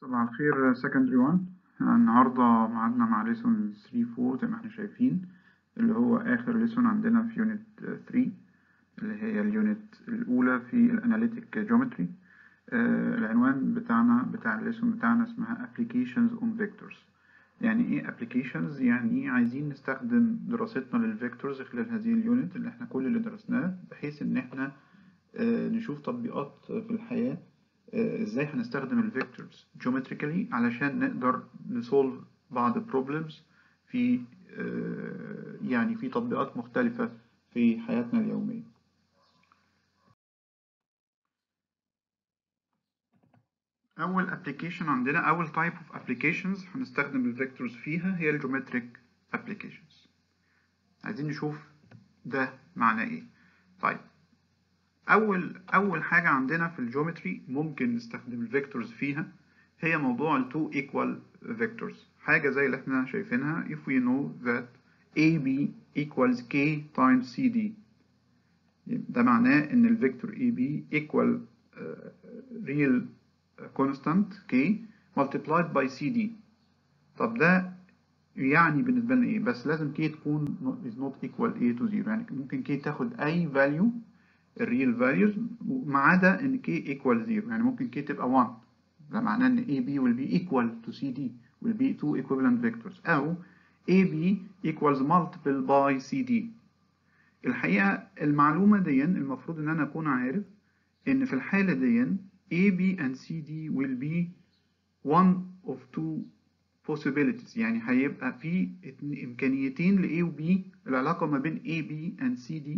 صباح الخير secondary 1 النهاردة معادنا مع lesson 3 4 زي ما احنا شايفين اللي هو آخر lesson عندنا في unit 3 اللي هي اليونت الأولى في الاناليتيك جيومتري آه العنوان بتاعنا بتاع الليسون بتاعنا اسمها applications on vectors يعني ايه applications يعني ايه عايزين نستخدم دراستنا للفيكتورز خلال هذه اليونت اللي احنا كل اللي درسناه بحيث ان احنا آه نشوف تطبيقات في الحياة ازاي هنستخدم الفيكتورز جيومتريكالي علشان نقدر نسولف بعض البروبلمز في يعني في تطبيقات مختلفة في حياتنا اليومية أول ابلكيشن عندنا أول تايب اوف ابلكيشنز هنستخدم الفيكتورز فيها هي الجيومتريك ابلكيشنز عايزين نشوف ده معناه ايه طيب اول اول حاجه عندنا في الجيومتري ممكن نستخدم الفيكتورز فيها هي موضوع ال two equal vectors حاجه زي اللي احنا شايفينها if we know that AB equals K times CD ده معناه ان الفيكتور AB equal uh, real constant K multiplied by CD طب ده يعني بالنسبه لنا ايه بس لازم K تكون is not equal A to 0 يعني ممكن K تاخد اي value الريل فاليوز ما عدا ان k equal 0 يعني ممكن k تبقى 1 ده معناه ان AB will be equal to CD will be two equivalent vectors او AB equals multiple by CD الحقيقة المعلومة دي المفروض ان انا اكون عارف ان في الحالة دي AB and CD will be one of two possibilities يعني هيبقى في امكانيتين ل A و B العلاقة ما بين AB and CD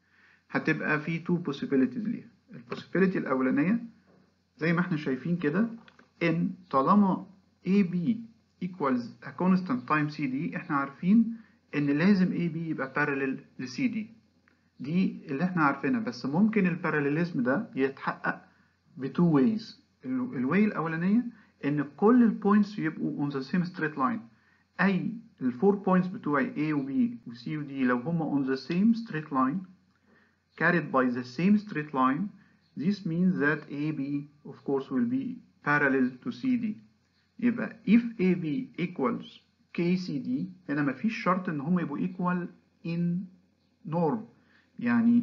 هتبقى في two possibilities ليها البوسيبيليتي الأولانية زي ما احنا شايفين كده إن طالما AB equals a constant times CD احنا عارفين إن لازم AB يبقى parallel ل CD دي اللي احنا عارفينها بس ممكن الباراليليزم ده يتحقق ب two ways الواي الأولانية إن كل البوينتس يبقوا on the same straight line أي الفور بوينتس بتوعي A و B و C و D لو هما on the same straight line carried by the same straight line, this means that AB, of course, will be parallel to CD. يبقى if AB equals KCD هنا مفيش شرط إن هم يبقوا equal in norm. يعني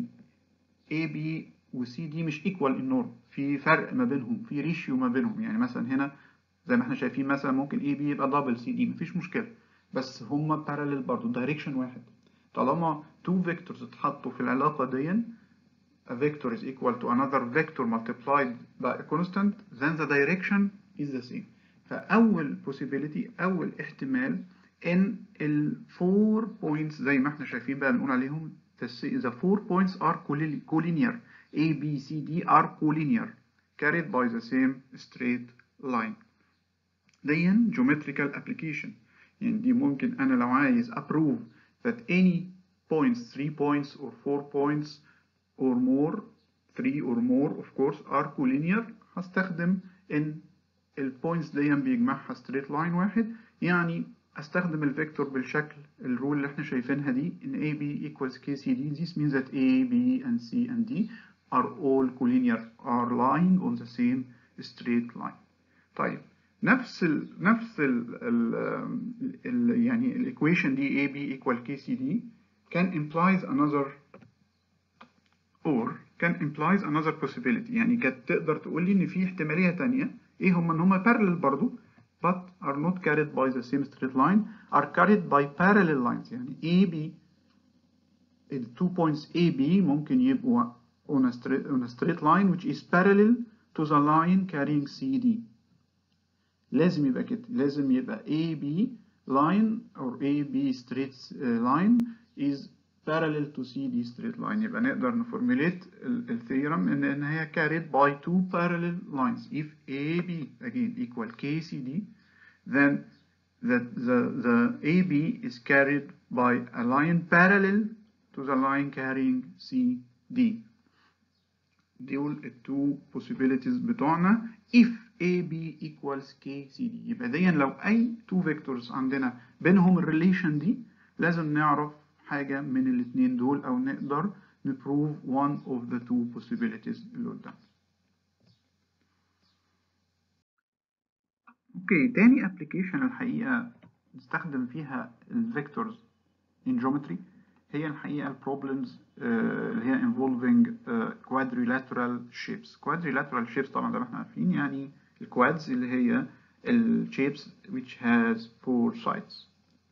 AB و CD مش equal in norm. في فرق ما بينهم، في ratio ما بينهم. يعني مثلا هنا زي ما احنا شايفين مثلا ممكن AB يبقى double CD مفيش مشكلة. بس هم parallel برضه direction واحد. طالما two vectors اتحطوا في العلاقة دي a vector is equal to another vector multiplied by a constant then the direction is the same فأول possibility أول احتمال إن ال four points زي ما احنا شايفين بقى بنقول عليهم the four points are collinear A, B, C, D are collinear carried by the same straight line دي geometrical application يعني دي ممكن أنا لو عايز approve that any points, three points or four points or more, three or more of course are collinear هستخدم ان البوينتس دي بيجمعها straight line واحد يعني استخدم الفيكتور بالشكل الرول اللي احنا شايفينها دي ان AB equals KCD this means that A, B and C and D are all collinear are lying on the same straight line طيب نفس ال نفس ال ال ال يعني الايكويشن دي AB equal KCD can implies another or can implies another possibility يعني كانت تقدر تقول لي ان في احتماليه تانية ايه هم ان هم parallel برضو but are not carried by the same straight line are carried by parallel lines يعني AB the two points AB ممكن يبقوا on a straight, on a straight line which is parallel to the line carrying CD لازم يبقى كده لازم يبقى AB line or AB straight line is parallel to CD straight line يبقى نقدر نفورمulate الثيرم ان ان هي carried by two parallel lines if AB again equal KCD then the, the, the AB is carried by a line parallel to the line carrying CD دول التو possibilities بتوعنا if AB equals KCD يبقى دي لو أي two vectors عندنا بينهم الريليشن دي لازم نعرف حاجة من الاتنين دول أو نقدر نبروف one of the two possibilities اللي قدام اوكي تاني ابلكيشن الحقيقه نستخدم فيها الفيكتورز in geometry هي الحقيقه البروبلمز اللي هي involving uh, quadrilateral shapes quadrilateral shapes طبعا زي ما احنا عارفين يعني الكوادز اللي هي ال shapes which has four sides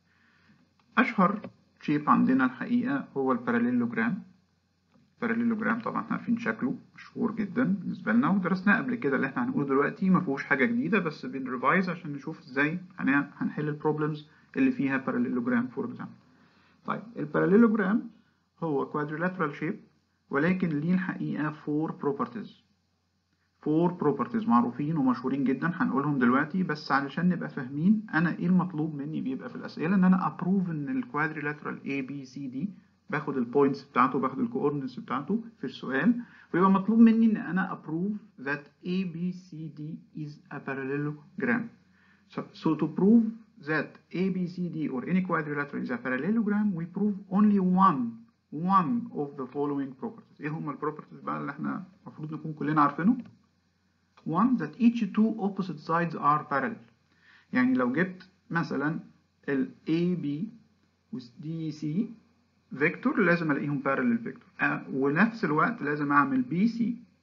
اشهر shape عندنا الحقيقه هو الباراليلوجرام الباراليلوجرام طبعا احنا عارفين شكله مشهور جدا بالنسبه لنا ودرسناه قبل كده اللي احنا هنقوله دلوقتي ما فيهوش حاجه جديده بس بنريفايز عشان نشوف ازاي هنحل البروبلمز اللي فيها باراليلوجرام فور اكزامبل طيب الباراليلوجرام هو quadrilateral shape ولكن ليه الحقيقه four properties four properties معروفين ومشهورين جدا هنقولهم دلوقتي بس علشان نبقى فاهمين انا ايه المطلوب مني بيبقى في الاسئله ان انا ابروف ان الكوادريلاترال A B C D باخد البوينتس بتاعته باخد الكوردينتس بتاعته في السؤال ويبقى مطلوب مني ان انا ابروف that A B C D is a parallelogram so, so to prove that A B C D or any quadrilateral is a parallelogram we prove only one one of the following properties ايه هم البروبرتيز بقى اللي احنا المفروض نكون كلنا عارفينه one that each two opposite sides are parallel يعني لو جبت مثلا ال AB و DC فيكتور لازم الاقيهم parallel فيكتور أه ونفس الوقت لازم اعمل BC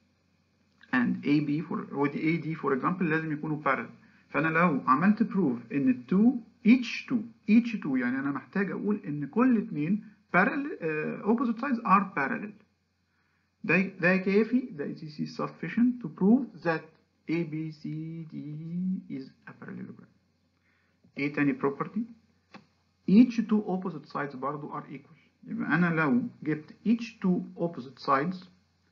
and AB for و AD for example لازم يكونوا parallel فانا لو عملت proof ان ال two each two each two يعني انا محتاج اقول ان كل اتنين parallel uh, opposite sides are parallel ده ده كافي ده this is sufficient to prove that A B C D is a parallelogram ايه تاني property each two opposite sides برضو are equal يبقى أنا لو جبت each two opposite sides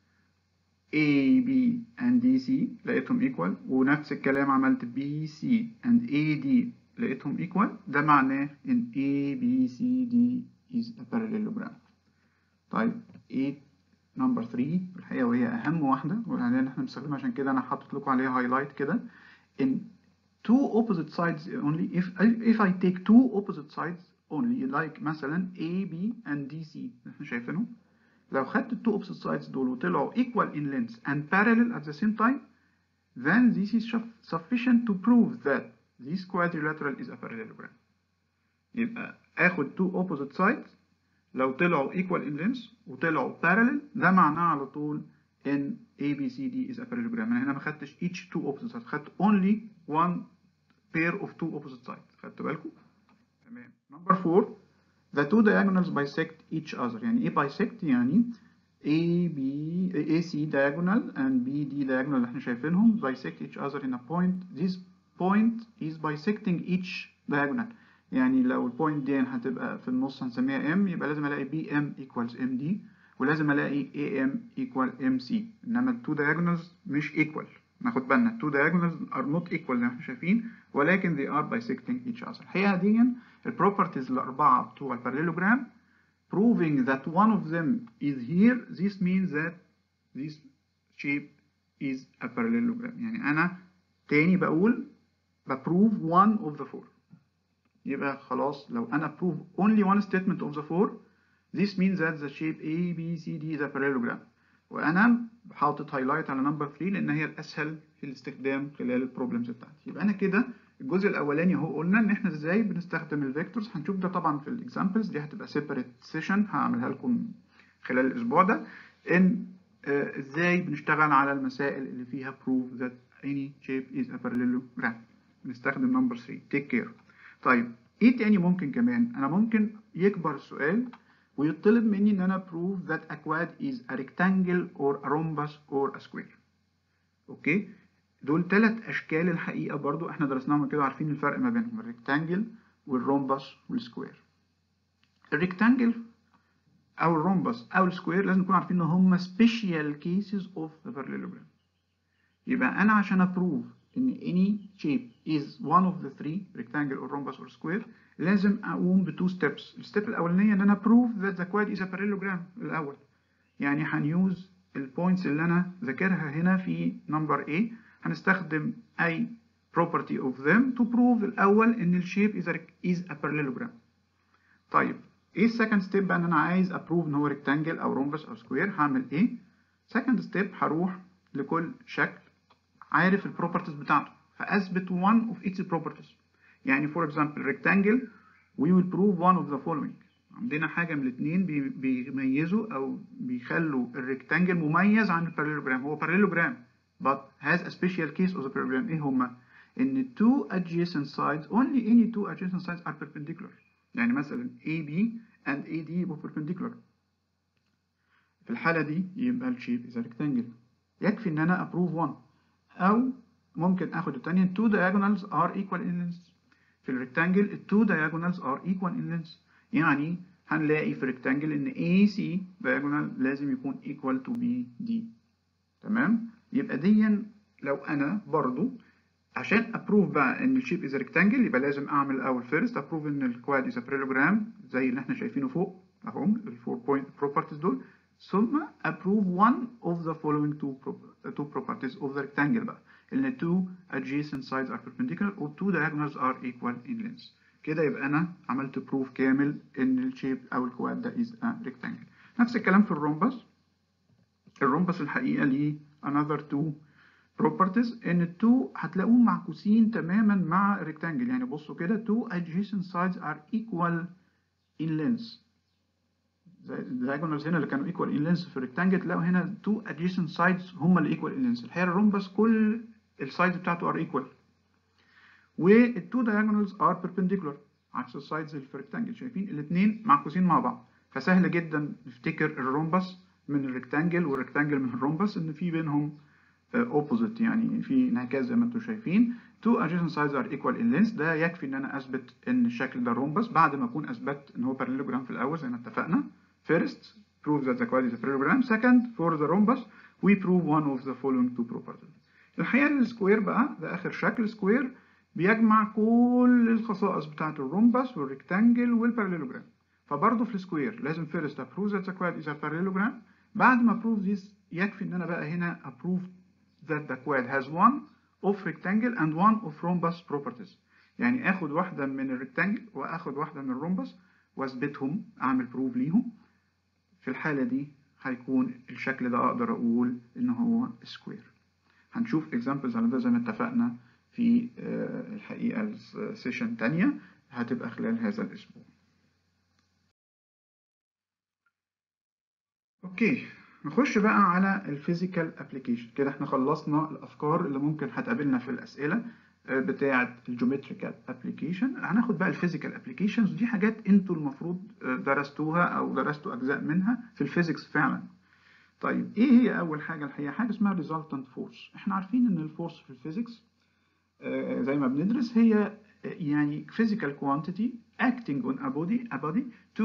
A B and D C لقيتهم equal ونفس الكلام عملت B C and A D لقيتهم equal ده معناه إن A B C D is a parallelogram طيب ايه نمبر 3 الحقيقة وهي أهم واحدة واللي احنا بنستخدمها عشان كده أنا حاطط لكم عليها هايلايت كده in two opposite sides only if if I take two opposite sides only like مثلا A B and D C احنا شايفينهم لو خدت التو opposite sides دول وطلعوا equal in length and parallel at the same time then this is sufficient to prove that this quadrilateral is a parallelogram يبقى اخد two opposite sides لو طلعوا equal in length وطلعوا parallel ده معناه على طول ان A B C D is a parallelogram انا هنا ما خدتش each two opposite sides خدت only one pair of two opposite sides خدتوا بالكم تمام number four the two diagonals bisect each other يعني ايه bisect يعني A B A C diagonal and B D diagonal اللي احنا شايفينهم bisect each other in a point this point is bisecting each diagonal يعني لو البوينت دي هتبقى في النص هنسميها M يبقى لازم الاقي BM equals MD ولازم الاقي AM equal MC انما التو diagonals مش equal ناخد بالنا التو diagonals are not equal زي ما احنا شايفين ولكن they are bisecting each other الحقيقة دي البروبرتيز الأربعة بتوع الباراليلوجرام proving that one of them is here this means that this shape is a parallelogram يعني أنا تاني بقول بprove one of the four يبقى خلاص لو أنا prove only one statement of the four this means that the shape A B C D is a parallelogram وأنا حاطط هايلايت على نمبر 3 لأن هي الأسهل في الاستخدام خلال البروبلمز بتاعتي يبقى أنا كده الجزء الاولاني اهو قلنا ان احنا ازاي بنستخدم الفيكتورز هنشوف ده طبعا في الاكزامبلز دي هتبقى سيبريت سيشن هعملها لكم خلال الاسبوع ده ان آه ازاي بنشتغل على المسائل اللي فيها proof that any shape is a parallelogram بنستخدم نمبر 3 take care طيب ايه تاني ممكن كمان انا ممكن يكبر السؤال ويطلب مني ان انا prove that a quad is a rectangle or a rhombus or a square اوكي دول ثلاث اشكال الحقيقه برضو احنا درسناهم كده عارفين الفرق ما بينهم الريكتانجل والرومبس والسكوير الريكتانجل او الرومبس او السكوير لازم نكون عارفين ان هم سبيشال كيسز اوف ذا parallelogram يبقى انا عشان ابروف ان any shape is one of the three rectangle or rhombus or square لازم اقوم بتو ستيبس الستيب الاولانيه ان انا prove that the quad is a parallelogram الاول يعني هنيوز البوينتس اللي انا ذاكرها هنا في نمبر A هنستخدم أي property of them to prove الأول إن الشيب is a, is a parallelogram. طيب إيه السكند ستيب بقى إن أنا عايز أبروف إن هو rectangle أو rhombus أو square هعمل إيه؟ سكند ستيب هروح لكل شكل عارف البروبرتيز بتاعته فاثبت one of its properties يعني for example rectangle we will prove one of the following عندنا حاجة من الاثنين بيميزوا أو بيخلوا الريكتانجل مميز عن الباراليلوجرام هو parallelogram but has a special case of the parallelogram إيه هما؟ إن two adjacent sides only any two adjacent sides are perpendicular يعني مثلا AB and AD يبقوا perpendicular في الحالة دي يبقى الشيب is a rectangle يكفي إن أنا approve one أو ممكن آخد التانية two diagonals are equal in length في الريكتانجل two diagonals are equal in length يعني هنلاقي في ريكتانجل ان AC diagonal لازم يكون equal to BD تمام يبقى ديا لو انا برضو عشان ابروف بقى ان الشيب از ريكتانجل يبقى لازم اعمل الاول فيرست ابروف ان الكواد از بارالوجرام زي اللي احنا شايفينه فوق اهو الفور بوينت بروبرتيز دول ثم approve one of the following two, two properties of the rectangle بقى ان two adjacent sides are perpendicular or two diagonals are equal in length كده يبقى انا عملت بروف كامل ان الشيب او الكواد ده is a rectangle نفس الكلام في الرومبس الرومبس الحقيقه ليه another two properties ان التو هتلاقوهم معكوسين تماما مع الريكتانجل يعني بصوا كده two adjacent sides are equal in length الدايجونالز هنا اللي كانوا equal in length في الريكتانجل تلاقوا هنا two adjacent sides هم اللي equal in length الحقيقه الرومبس كل السايدز بتاعته are equal والتو diagonals are perpendicular عكس السايدز اللي في الريكتانجل شايفين الاثنين معكوسين مع بعض فسهل جدا نفتكر الرومبس من الريكتانجل والريكتانجل من الرومبس ان في بينهم اوبوزيت يعني في انعكاس زي ما انتم شايفين two adjacent sides are equal in length ده يكفي ان انا اثبت ان الشكل ده رومبس بعد ما اكون اثبت ان هو parallelogram في الاول زي ما اتفقنا first prove that the quad is a parallelogram second for the rhombus we prove one of the following two properties الحقيقه السكوير بقى ده اخر شكل سكوير بيجمع كل الخصائص بتاعت الرومبس والريكتانجل والباراليلوجرام فبرضه في السكوير لازم first approve that the quad is a parallelogram بعد ما approve this يكفي ان انا بقى هنا approve that the quad has one of rectangle and one of rhombus properties يعني اخد واحدة من الريكتانجل واخد واحدة من الرومبس واثبتهم اعمل بروف ليهم في الحالة دي هيكون الشكل ده اقدر اقول ان هو سكوير هنشوف examples على ده زي ما اتفقنا في الحقيقة السيشن تانية هتبقى خلال هذا الأسبوع. أوكي نخش بقى على الفيزيكال ابلكيشن كده احنا خلصنا الأفكار اللي ممكن هتقابلنا في الأسئلة بتاعة الجيومتريكال ابلكيشن هناخد بقى الفيزيكال ابلكيشنز ودي حاجات انتوا المفروض درستوها أو درستوا أجزاء منها في الفيزيكس فعلا. طيب ايه هي أول حاجة الحقيقة؟ حاجة اسمها resultant فورس. احنا عارفين إن الفورس في الفيزيكس زي ما بندرس هي يعني physical quantity acting on a body a body to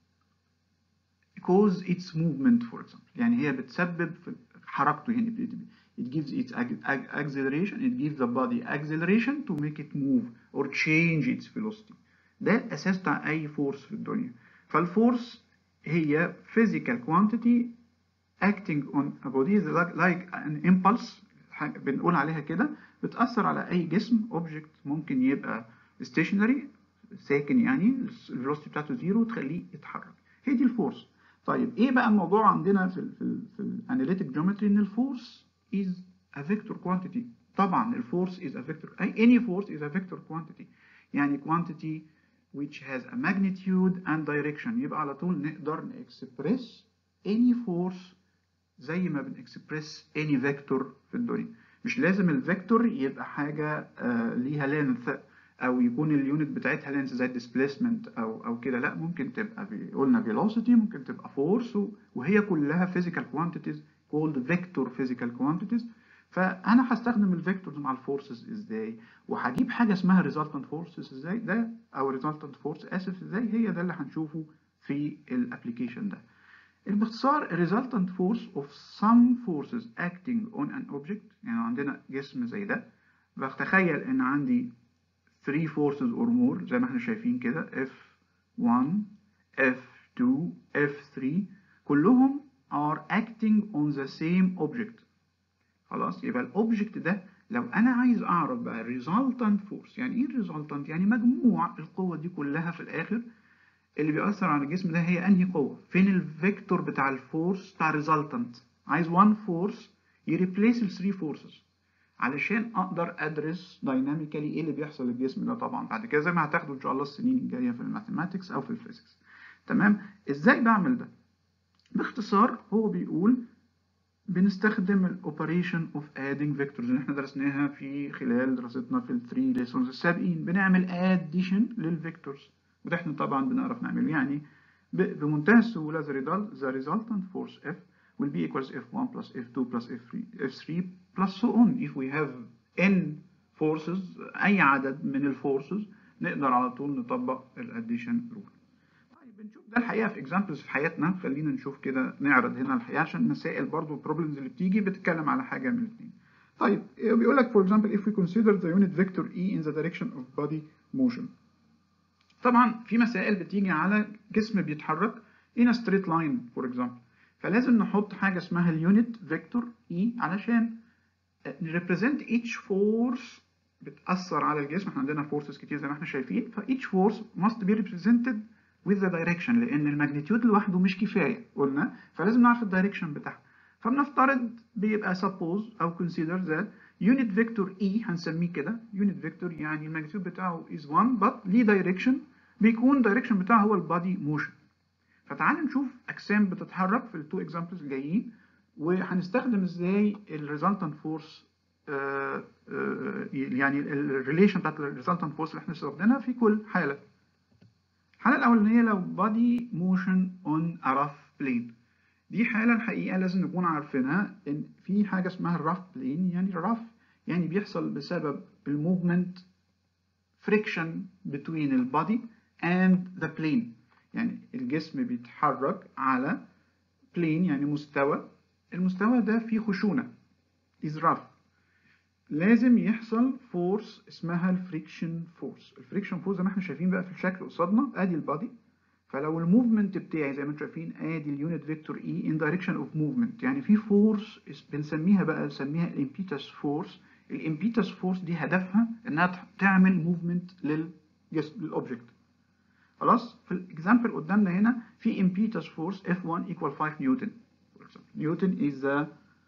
cause its movement for example يعني هي بتسبب في حركته يعني it gives its acceleration it gives the body acceleration to make it move or change its velocity ده الأساس بتاع أي فورس في الدنيا فالفورس هي physical quantity acting on a body like an impulse بنقول عليها كده بتأثر على أي جسم اوبجكت ممكن يبقى stationary ساكن يعني الفيلوسيتي بتاعته زيرو تخليه يتحرك هي دي الفورس طيب ايه بقى الموضوع عندنا في ال في ال في الاناليتيك جيومتري ان الفورس is a vector quantity طبعا الفورس is a vector اي any force is a vector quantity يعني quantity which has a magnitude and direction يبقى على طول نقدر نكسبريس any force زي ما بنكسبريس any vector في الدنيا مش لازم الفيكتور يبقى حاجة آه ليها لينث أو يكون اليونت بتاعتها لينث زي الديسبيسمنت أو أو كده لا ممكن تبقى قلنا velocity ممكن تبقى force وهي كلها physical quantities called vector physical quantities فأنا هستخدم الفيكتورز مع الفورسز إزاي وهجيب حاجة اسمها resultant forces إزاي ده أو resultant force آسف إزاي هي ده اللي هنشوفه في الابلكيشن ده باختصار resultant force of some forces acting on an object يعني عندنا جسم زي ده بتخيل ان عندي 3 forces or more زي ما احنا شايفين كده F1 F2 F3 كلهم are acting on the same object خلاص يبقى الاوبجكت ده لو انا عايز اعرف بقى resultant force يعني ايه resultant يعني مجموع القوة دي كلها في الاخر اللي بيأثر على الجسم ده هي انهي قوة فين الفيكتور بتاع الفورس بتاع resultant عايز one force يريبليس ال 3 forces علشان اقدر ادرس دايناميكالي ايه اللي بيحصل للجسم ده طبعا بعد كده زي ما هتاخدوا ان شاء الله السنين الجايه في الماثيماتكس او في الفيزيكس تمام ازاي بعمل ده باختصار هو بيقول بنستخدم الاوبريشن اوف ادينج فيكتورز اللي احنا درسناها في خلال دراستنا في الثري ليسونز السابقين بنعمل اديشن للفيكتورز وده احنا طبعا بنعرف نعمله يعني بمنتهى السهوله the result the resultant force F will be equals F1 plus F2 plus F3 F3 plus so on if we have n forces اي عدد من الفورسز نقدر على طول نطبق الاديشن رول طيب بنشوف ده الحقيقه في اكزامبلز في حياتنا خلينا نشوف كده نعرض هنا الحقيقه عشان مسائل برضو البروبلمز اللي بتيجي بتتكلم على حاجه من الاثنين طيب بيقول لك for example if we consider the unit vector E in the direction of body motion طبعا في مسائل بتيجي على جسم بيتحرك in a straight line for example فلازم نحط حاجة اسمها اليونت فيكتور E علشان نريبريزنت each force بتأثر على الجسم احنا عندنا forces كتير زي ما احنا شايفين ف each force must be represented with the direction لأن الماجنتيود لوحده مش كفاية قلنا فلازم نعرف الدايركشن بتاعها فبنفترض بيبقى suppose أو consider that unit vector E هنسميه كده unit vector يعني الماجنتيود بتاعه is 1 but ليه direction بيكون direction بتاعه هو البادي موشن فتعال نشوف اجسام بتتحرك في التو اكزامبلز الجايين وهنستخدم ازاي الريزلتنت فورس يعني الريليشن بتاعت الريزلتنت فورس اللي احنا استخدمناها في كل حاله الحاله الاولانيه لو بادي موشن اون ا راف بلين دي حاله الحقيقه لازم نكون عارفينها ان في حاجه اسمها الراف بلين يعني الراف يعني بيحصل بسبب الموفمنت فريكشن between البادي and the plane يعني الجسم بيتحرك على plane يعني مستوى المستوى ده فيه خشونة is rough لازم يحصل فورس اسمها الفريكشن فورس الفريكشن فورس زي ما احنا شايفين بقى في الشكل قصادنا ادي البادي فلو الموفمنت بتاعي زي ما انتم شايفين ادي اليونت فيكتور اي ان دايركشن اوف موفمنت يعني في فورس بنسميها بقى بنسميها الامبيتس فورس الامبيتس فورس دي هدفها انها تعمل موفمنت للجسم للاوبجكت خلاص في الاكزامبل قدامنا هنا في impetus force F1 equal 5 نيوتن نيوتن is the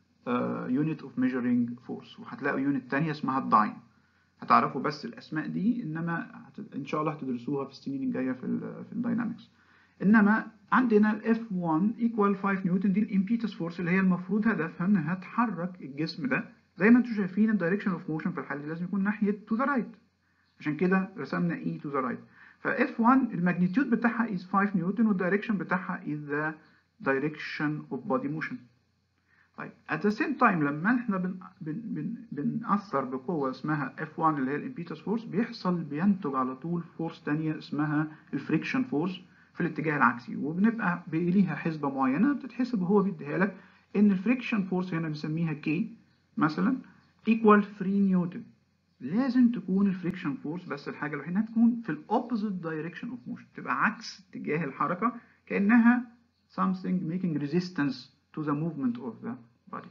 uh, unit of measuring force وهتلاقوا يونت تانية اسمها الداين هتعرفوا بس الاسماء دي انما هت... ان شاء الله هتدرسوها في السنين الجايه في ال في الداينامكس انما عندنا ال F1 equal 5 نيوتن دي الامبيتس فورس اللي هي المفروض هدفها انها تحرك الجسم ده زي ما انتم شايفين الدايركشن اوف موشن في الحاله دي لازم يكون ناحيه to the right عشان كده رسمنا E to the right ف F1 الماجنتيود بتاعها is 5 نيوتن والدايركشن بتاعها is the direction of body motion طيب at the same time لما احنا بن بن بن بنأثر بقوة اسمها F1 اللي هي الامبيتس فورس بيحصل بينتج على طول فورس تانية اسمها الفريكشن فورس في الاتجاه العكسي وبنبقى ليها حسبة معينة بتتحسب وهو بيديها لك ان الفريكشن فورس هنا بنسميها K مثلا equal 3 نيوتن لازم تكون الفريكشن فورس بس الحاجه الوحيده انها تكون في الاوبوزيت دايركشن اوف موشن تبقى عكس اتجاه الحركه كانها something making resistance to the movement of the body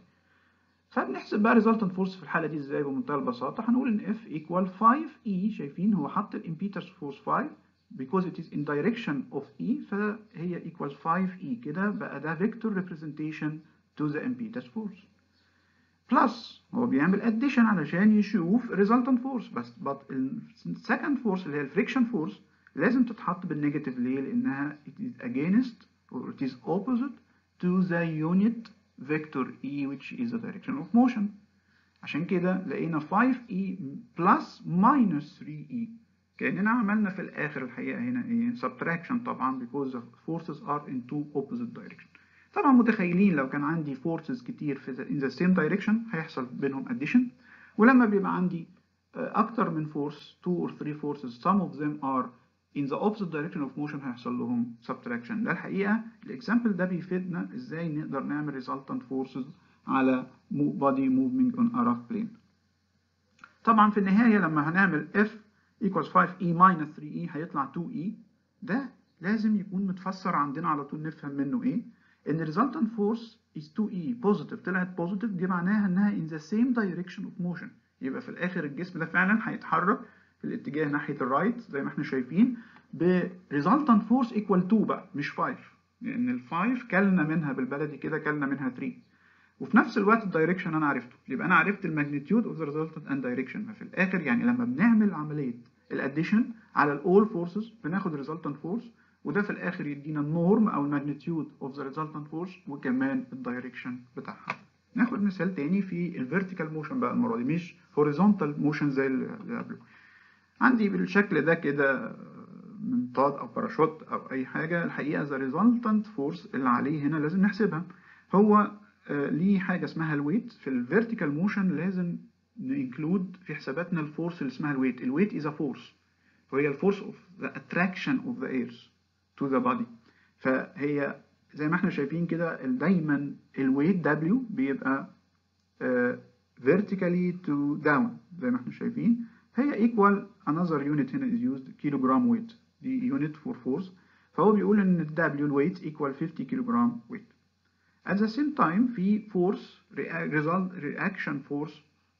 فبنحسب بقى resultant force في الحاله دي ازاي بمنتهى البساطه هنقول ان F equal 5E شايفين هو حط الامبيتس فورس 5 because it is in direction of E فهي equals 5E كده بقى ده vector representation to the impetus force بلس هو بيعمل اديشن علشان يشوف resultant فورس بس but السكند فورس اللي هي الفريكشن فورس لازم تتحط بالنيجاتيف ليه؟ لانها it is against or it is opposite to the unit vector E which is the direction of motion عشان كده لقينا 5E plus minus 3E كأننا عملنا في الآخر الحقيقة هنا إيه subtraction طبعا because the forces are in two opposite directions طبعا متخيلين لو كان عندي forces كتير في the, in the same direction هيحصل بينهم addition ولما بيبقى عندي أكتر من force two or three forces some of them are in the opposite direction of motion هيحصل لهم subtraction ده الحقيقة الإكزامبل ده بيفيدنا إزاي نقدر نعمل resultant forces على body moving on a rough plane طبعا في النهاية لما هنعمل F equals 5E minus 3E هيطلع 2E ده لازم يكون متفسر عندنا على طول نفهم منه إيه ان resultant force is 2e positive طلعت positive دي معناها انها in the same direction of motion يبقى في الاخر الجسم ده فعلا هيتحرك في الاتجاه ناحيه الرايت زي ما احنا شايفين ب resultant force equal 2 بقى مش 5 لان ال 5 كلنا منها بالبلدي كده كلنا منها 3 وفي نفس الوقت الدايركشن انا عرفته يبقى انا عرفت الماجنتيود اوف ذا ريزلتنت اند دايركشن ففي الاخر يعني لما بنعمل عمليه الاديشن على الاول فورسز بناخد ريزلتنت فورس وده في الاخر يدينا النورم او الماجنتيود اوف ذا ريزلتنت فورس وكمان الدايركشن بتاعها ناخد مثال تاني في الفيرتيكال موشن بقى المره دي مش هوريزونتال موشن زي اللي قبله عندي بالشكل ده كده منطاد او باراشوت او اي حاجه الحقيقه ذا ريزلتنت فورس اللي عليه هنا لازم نحسبها هو آه ليه حاجه اسمها الويت في الفيرتيكال موشن لازم ننكلود في حساباتنا الفورس اللي اسمها الويت الويت از ا فورس وهي الفورس اوف ذا اتراكشن اوف ذا ايرز تو ذا بودي فهي زي ما احنا شايفين كده دايما الويت W بيبقى uh, vertically to down زي ما احنا شايفين هي equal another unit هنا is used kilogram weight دي unit for force فهو بيقول ان ال W الويت equal 50 كيلوغرام weight at the same time في force result reaction force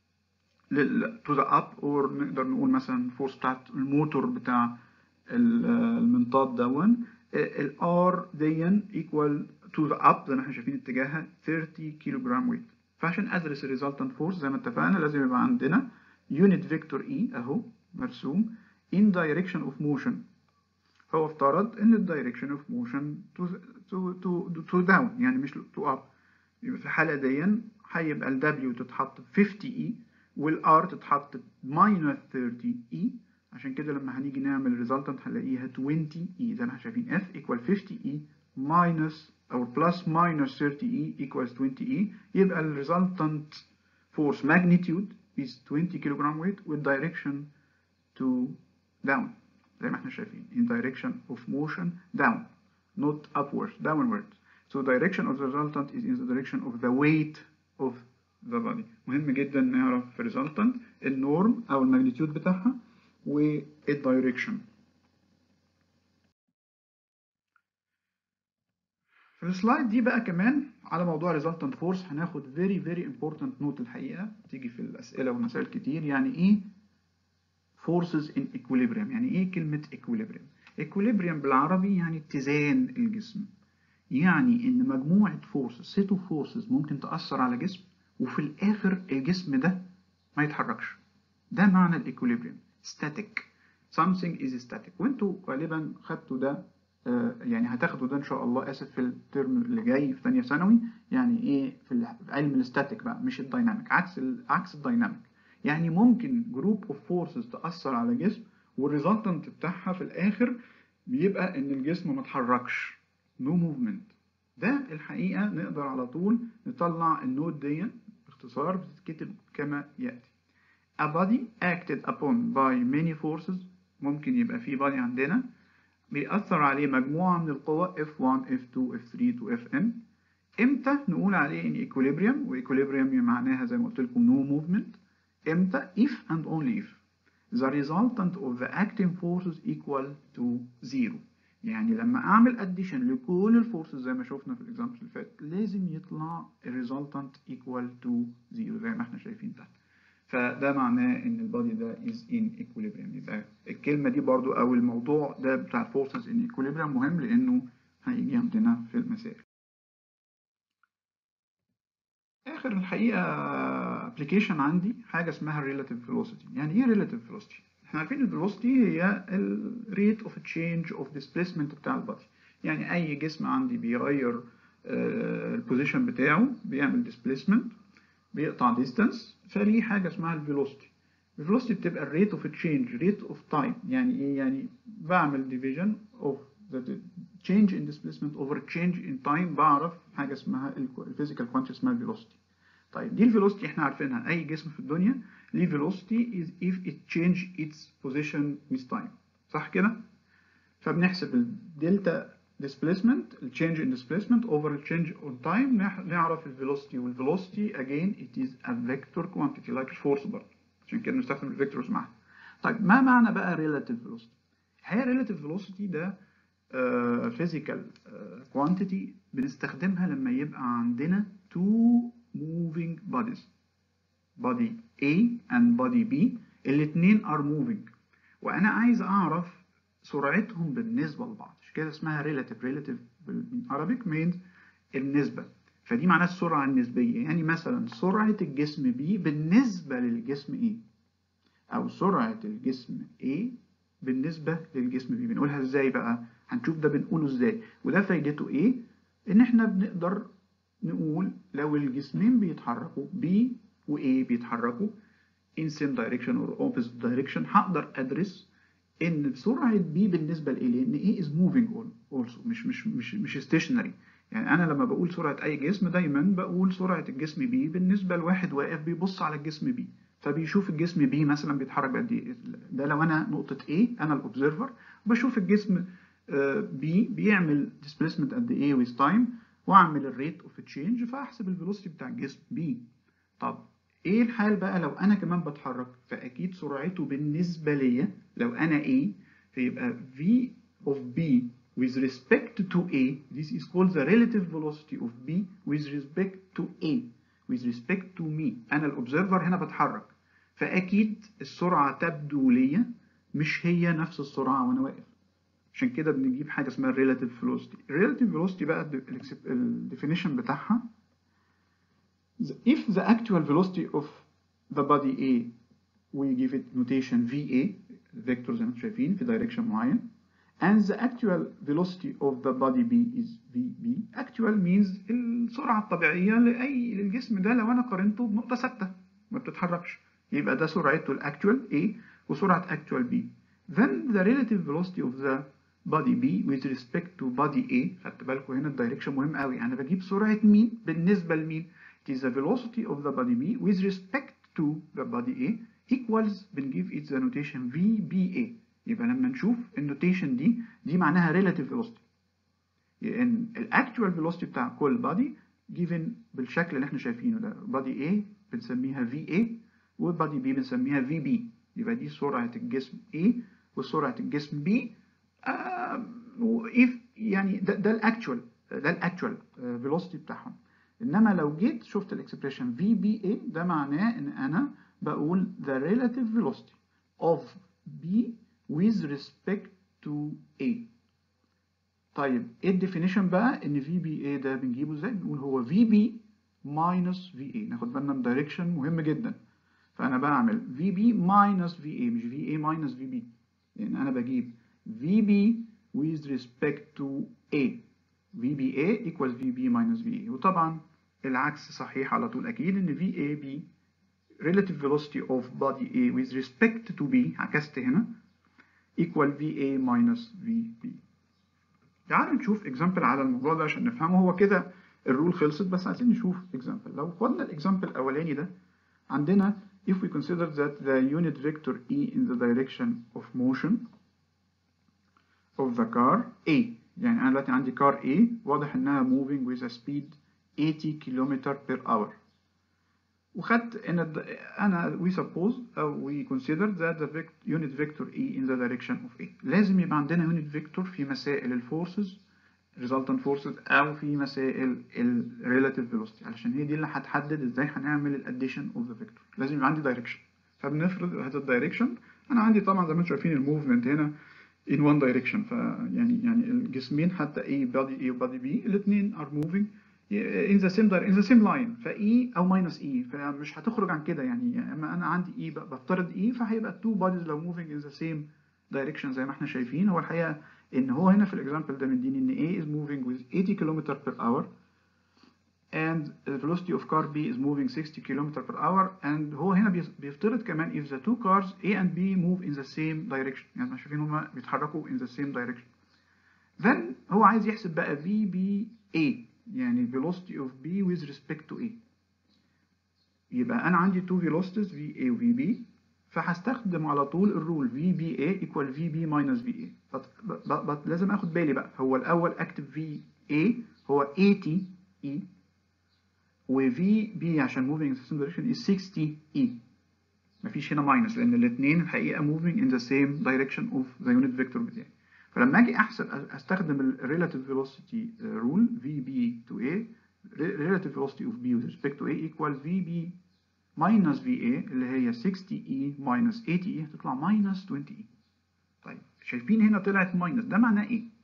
to the up or نقدر نقول مثلا force بتاعت الموتور بتاع المنطاد دون ال R دي equal to the up زي ما احنا شايفين اتجاهها 30 كيلوغرام weight فعشان ادرس ال resultant force زي ما اتفقنا لازم يبقى عندنا unit vector E اهو مرسوم in direction of motion هو افترض ان ال direction of motion to, to, to, to down يعني مش to up يبقى في الحالة دي هيبقى ال W تتحط ب 50 E وال R تتحط ب minus 30 E عشان كده لما هنيجي نعمل resultant هنلاقيها 20 E زي ما احنا شايفين F equal 50 E minus أو plus minus 30 E equals 20 E يبقى ال resultant force magnitude is 20 كيلوغرام weight with direction to down زي ما احنا شايفين in direction of motion down not upwards downwards so direction of the resultant is in the direction of the weight of the body مهم جدا نعرف في resultant النورم أو الماجنتيود بتاعها والدايركشن في السلايد دي بقى كمان على موضوع resultant force هناخد very very important note الحقيقة تيجي في الأسئلة والمسائل كتير يعني إيه forces in equilibrium يعني إيه كلمة equilibrium equilibrium بالعربي يعني اتزان الجسم يعني إن مجموعة forces set of forces ممكن تأثر على جسم وفي الآخر الجسم ده ما يتحركش ده معنى الايكوليبريم static something is static وانتوا غالبا خدتوا ده آه يعني هتاخدوا ده ان شاء الله اسف في الترم اللي جاي في ثانيه ثانوي يعني ايه في علم الاستاتيك بقى مش الدايناميك عكس عكس الدايناميك يعني ممكن جروب اوف فورسز تاثر على جسم والريزلتنت بتاعها في الاخر بيبقى ان الجسم ما اتحركش نو no موفمنت ده الحقيقه نقدر على طول نطلع النوت دي باختصار بتتكتب كما ياتي A body acted upon by many forces ممكن يبقى في body عندنا بيأثر عليه مجموعة من القوى F1, F2, F3 to Fn امتى نقول عليه ان equilibrium و equilibrium معناها زي ما قلت لكم no movement امتى if and only if the resultant of the acting forces equal to zero يعني لما اعمل addition لكل الفورسز زي ما شفنا في الاكزامبل اللي فات لازم يطلع الريزلتنت equal to zero زي ما احنا شايفين تحت فده معناه ان البادي ده is in equilibrium يبقى الكلمه دي برضو او الموضوع ده بتاع الفورسز in equilibrium مهم لانه هيجي عندنا في المسائل اخر الحقيقه ابلكيشن عندي حاجه اسمها relative velocity يعني ايه relative velocity احنا عارفين الفيلوسيتي هي الريت اوف تشينج اوف ديسبيسمنت بتاع البادي يعني اي جسم عندي بيغير البوزيشن بتاعه بيعمل ديسبيسمنت بيقطع ديستانس فليه حاجه اسمها الفيلوسيتي الفيلوسيتي بتبقى الريت اوف تشينج ريت اوف تايم يعني ايه يعني بعمل ديفيجن اوف the change in displacement over change in time بعرف حاجه اسمها الفيزيكال كوانتيتي اسمها الفيلوسيتي طيب دي الفيلوسيتي احنا عارفينها اي جسم في الدنيا ليه velocity is if it change its position with time صح كده فبنحسب الدلتا displacement ال change in displacement over ال change on time نعرف ال velocity وال velocity again it is a vector quantity like الفورس برضه عشان كده بنستخدم الفيكتورز معاها طيب ما معنى بقى relative velocity الحقيقة relative velocity ده uh, physical uh, quantity بنستخدمها لما يبقى عندنا two moving bodies body A and body B الاتنين are moving وانا عايز اعرف سرعتهم بالنسبة لبعض عشان كده اسمها relative relative بالعربيك means النسبة فدي معناها السرعة النسبية يعني مثلا سرعة الجسم B بالنسبة للجسم A أو سرعة الجسم A بالنسبة للجسم B بنقولها ازاي بقى هنشوف ده بنقوله ازاي وده فايدته ايه ان احنا بنقدر نقول لو الجسمين بيتحركوا B و A بيتحركوا in same direction or opposite direction هقدر ادرس ان سرعة B بالنسبة ل A لان A is moving also مش مش مش مش stationary يعني انا لما بقول سرعة اي جسم دايما بقول سرعة الجسم B بالنسبة لواحد واقف بيبص على الجسم B فبيشوف الجسم B مثلا بيتحرك بقد ايه ده لو انا نقطة A انا الاوبزرفر بشوف الجسم B بيعمل displacement قد ايه with time واعمل الريت اوف تشينج فاحسب الفيلوسيتي بتاع الجسم B طب ايه الحال بقى لو انا كمان بتحرك فاكيد سرعته بالنسبة ليا لو انا A فيبقى V of B with respect to A this is called the relative velocity of B with respect to A with respect to me انا الاوبزرفر هنا بتحرك فاكيد السرعة تبدو ليا مش هي نفس السرعة وانا واقف عشان كده بنجيب حاجة اسمها relative velocity relative velocity بقى الديفينيشن بتاعها if the actual velocity of the body A we give it notation VA vector زي ما انتم شايفين في direction معين and the actual velocity of the body B is VB actual means السرعة الطبيعية لأي للجسم ده لو أنا قارنته بنقطة ثابتة ما بتتحركش يبقى ده سرعته الأكتوال A وسرعة actual B then the relative velocity of the body B with respect to body A خدت بالكم هنا الدايركشن مهم قوي أنا بجيب سرعة مين بالنسبة لمين it is the velocity of the body B with respect to the body A equals بنجيب it the notation VBA يبقى لما نشوف النوتيشن دي دي معناها relative velocity لان الاكتوال velocity بتاع كل body given بالشكل اللي احنا شايفينه ده body A بنسميها VA وبادي B بنسميها VB يبقى دي سرعة الجسم A وسرعة الجسم B آه if يعني ده, ده الاكتوال ده الاكتوال velocity بتاعهم انما لو جيت شفت الاكسبريشن VBA ده معناه ان انا بقول the relative velocity of B with respect to A طيب ايه الديفينيشن بقى ان VBA ده بنجيبه ازاي بنقول هو VB minus VA ناخد بالنا من دايركشن مهم جدا فانا بعمل VB minus VA مش VA minus VB لان انا بجيب VB with respect to A VBA equals VB minus VA وطبعا العكس صحيح على طول اكيد ان VAB relative velocity of body A with respect to B عكست هنا equal VA minus VB تعالوا نشوف example على الموضوع ده عشان نفهمه هو كده الرول خلصت بس عايزين نشوف example لو خدنا الاكزامبل الاولاني ده عندنا if we consider that the unit vector E in the direction of motion of the car A يعني انا دلوقتي عندي car A واضح انها moving with a speed 80 km per hour وخدت ان انا we suppose او we consider that the vector, unit vector E in the direction of A لازم يبقى عندنا unit vector في مسائل الفورسز resultant forces او في مسائل ال relative velocity علشان هي دي اللي هتحدد ازاي هنعمل ال addition of the vector لازم يبقى عندي direction فبنفرض هذا الدايركشن انا عندي طبعا زي ما انتم شايفين الموفمنت هنا in one direction فيعني يعني الجسمين حتى A body A و body B الاثنين are moving in the same in the same line ف E أو minus E فمش هتخرج عن كده يعني اما أنا عندي E بفترض E فهيبقى two bodies لو moving in the same direction زي ما احنا شايفين هو الحقيقة إن هو هنا في الإكزامبل ده مديني إن A is moving with 80 km per hour and the velocity of car B is moving 60 km per hour and هو هنا بيفترض كمان if the two cars A and B move in the same direction يعني احنا شايفين هما بيتحركوا in the same direction then هو عايز يحسب بقى VBA يعني velocity of B with respect to A يبقى أنا عندي two velocities VA و VB فهستخدم على طول الرول VBA equal VB minus VA but لازم اخد بالي بقى هو الأول أكتب VA هو 80 E و VB عشان moving in the same direction is 60 E مفيش هنا minus لأن الاتنين الحقيقة moving in the same direction of the unit vector بتاعي فلما اجي احسب استخدم ال relative velocity rule VB to A relative velocity of B with respect to A equal VB minus VA اللي هي 60E minus 80E هتطلع minus 20E طيب شايفين هنا طلعت minus ده معناه ايه؟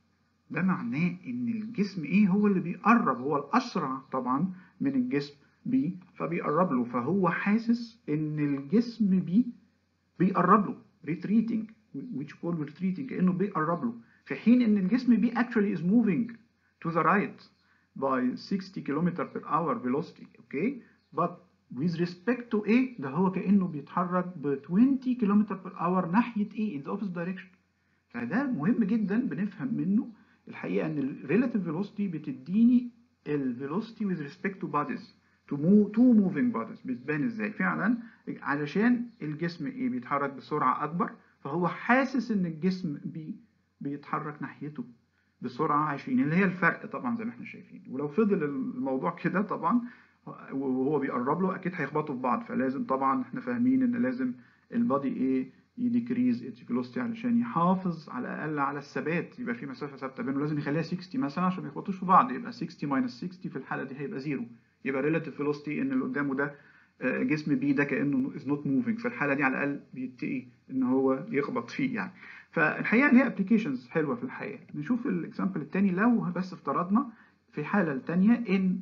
ده معناه ان الجسم ايه هو اللي بيقرب هو الاسرع طبعا من الجسم بي فبيقرب له فهو حاسس ان الجسم بي بيقرب له retreating which call retreating كانه بيقرب له في حين ان الجسم بي actually is moving to the right by 60 km per hour velocity okay but with respect to A ده هو كأنه بيتحرك ب 20 km per hour ناحية A in the opposite direction فده مهم جدا بنفهم منه الحقيقة ان ال relative velocity بتديني ال velocity with respect to bodies to move two moving bodies بتبان ازاي فعلا علشان الجسم A بيتحرك بسرعة أكبر فهو حاسس ان الجسم B بيتحرك ناحيته بسرعة 20 اللي هي الفرق طبعا زي ما احنا شايفين ولو فضل الموضوع كده طبعا وهو بيقرب له اكيد هيخبطوا في بعض فلازم طبعا احنا فاهمين ان لازم البادي ايه يديكريز اتش فيلوسيتي علشان يحافظ على الاقل على الثبات يبقى في مسافه ثابته بينه لازم يخليها 60 مثلا عشان ما يخبطوش في بعض يبقى 60 ماينس 60 في الحاله دي هيبقى زيرو يبقى ريلاتيف فيلوسيتي ان اللي قدامه ده جسم بي ده كانه از نوت موفينج في الحاله دي على الاقل بيتقي ان هو يخبط فيه يعني فالحقيقه ليها ابلكيشنز حلوه في الحقيقه نشوف الاكزامبل الثاني لو بس افترضنا في الحاله الثانيه ان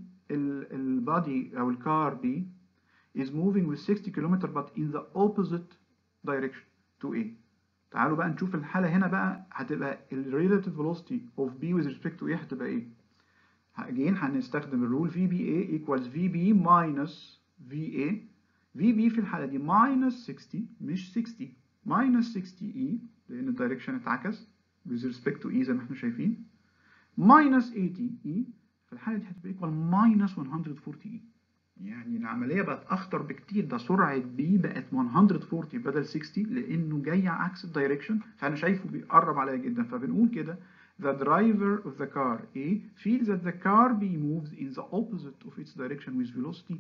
البادي او الكار بي is moving with 60 km but in the opposite direction to A تعالوا بقى نشوف الحالة هنا بقى هتبقى ال relative velocity of B with respect to A هتبقى ايه again هنستخدم الرول VBA equals VB minus VA VB في الحالة دي minus 60 مش 60 minus 60E لأن الدايركشن اتعكس with respect to E زي ما احنا شايفين minus 80E في الحالة دي هتبقى equal minus 140E يعني العملية بقت أخطر بكتير ده سرعة B بقت 140 بدل 60 لأنه جاي عكس الدايركشن فأنا شايفه بيقرب عليا جدا فبنقول كده The driver of the car A feels that the car B moves in the opposite of its direction with velocity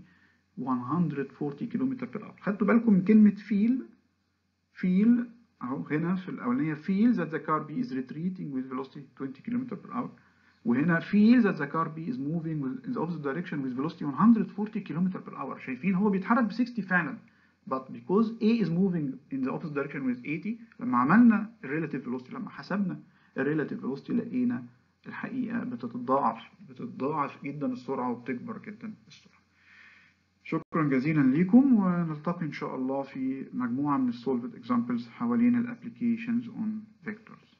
140 km per hour خدتوا بالكم من كلمة feel feel أهو هنا في الأولانية feels that the car B is retreating with velocity 20 km per hour وهنا feels that the car B is moving in the opposite direction with velocity 140 km per hour شايفين هو بيتحرك ب 60 فعلا but because A is moving in the opposite direction with 80 لما عملنا relative velocity لما حسبنا relative velocity لقينا الحقيقة بتتضاعف بتتضاعف جدا السرعة وبتكبر جدا السرعة شكرا جزيلا ليكم ونلتقي إن شاء الله في مجموعة من السولفد examples حوالين الابليكيشنز on vectors